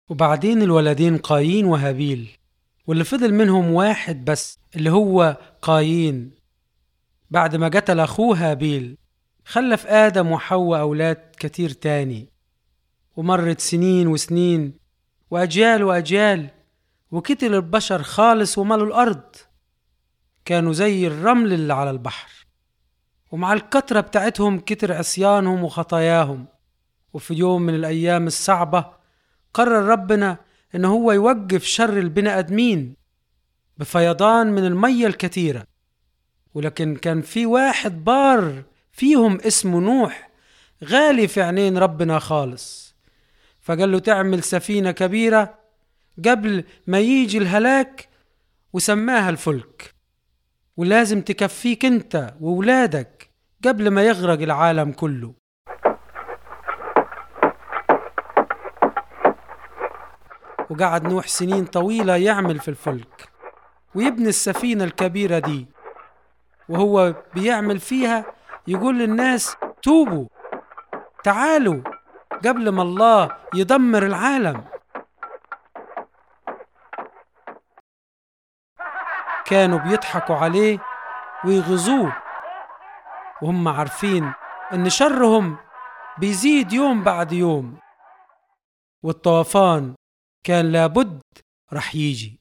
وبعدين الولدين قايين وهابيل واللي فضل منهم واحد بس اللي هو قايين بعد ما قتل أخوه هابيل خلف آدم وحواء أولاد كتير تاني ومرت سنين وسنين وأجيال وأجيال وكتل البشر خالص وملوا الأرض كانوا زي الرمل اللي على البحر ومع الكترة بتاعتهم كتر عصيانهم وخطاياهم وفي يوم من الأيام الصعبة قرر ربنا إن هو يوقف شر البني آدمين بفيضان من المية الكتيرة ولكن كان في واحد بار فيهم اسمه نوح غالي في عينين ربنا خالص فقال له تعمل سفينة كبيرة قبل ما يجي الهلاك وسماها الفلك ولازم تكفيك انت وولادك قبل ما يغرق العالم كله وقعد نوح سنين طويلة يعمل في الفلك ويبني السفينة الكبيرة دي وهو بيعمل فيها يقول للناس توبوا تعالوا قبل ما الله يدمر العالم كانوا بيضحكوا عليه ويغزوه وهم عارفين ان شرهم بيزيد يوم بعد يوم والطوفان كان لابد رح يجي